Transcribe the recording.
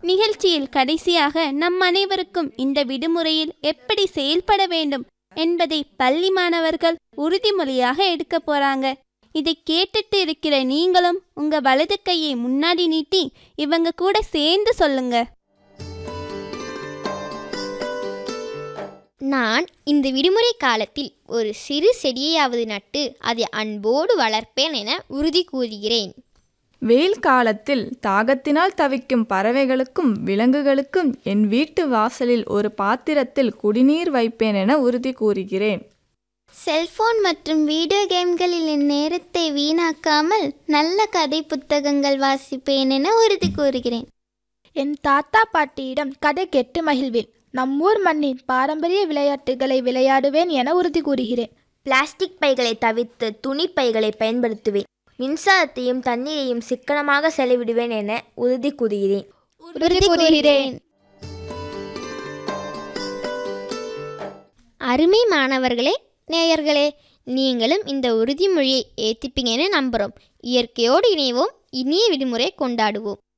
நிகழ்ச்சியில் கடைசியாக நம் அனைவருக்கும் இந்த விடுமுறையில் எப்படி செயல்பட வேண்டும் என்பதை பள்ளி மாணவர்கள் உறுதிமொழியாக எடுக்க போறாங்க இதை கேட்டுட்டு இருக்கிற நீங்களும் உங்க வலது கையை முன்னாடி நீட்டி இவங்க கூட சேர்ந்து சொல்லுங்க நான் இந்த விடுமுறை காலத்தில் ஒரு சிறு செடியையாவது நட்டு அதை அன்போடு வளர்ப்பேன் என உறுதி கூறுகிறேன் வெயில் காலத்தில் தாகத்தினால் தவிக்கும் பறவைகளுக்கும் விலங்குகளுக்கும் என் வீட்டு வாசலில் ஒரு பாத்திரத்தில் குடிநீர் வைப்பேன் என உறுதி கூறுகிறேன் செல்போன் மற்றும் வீடியோ கேம்களில் என் நேரத்தை வீணாக்காமல் நல்ல கதை புத்தகங்கள் வாசிப்பேன் என உறுதி கூறுகிறேன் என் தாத்தா பாட்டியிடம் கதை கெட்டு மகிழ்வேன் நம்மூர் மண்ணின் பாரம்பரிய விளையாட்டுகளை விளையாடுவேன் என உறுதி கூறுகிறேன் பிளாஸ்டிக் பைகளை தவிர்த்து துணி பைகளை பயன்படுத்துவேன் மின்சாரத்தையும் தண்ணீரையும் சிக்கனமாக செலவிடுவேன் என உறுதி கூறுகிறேன் உறுதி கூறுகிறேன் அருமை மாணவர்களே நேயர்களே நீங்களும் இந்த உறுதிமொழியை ஏத்திப்பீங்கன்னு நம்புகிறோம் இயற்கையோடு இணைவோம் இனிய விடுமுறை கொண்டாடுவோம்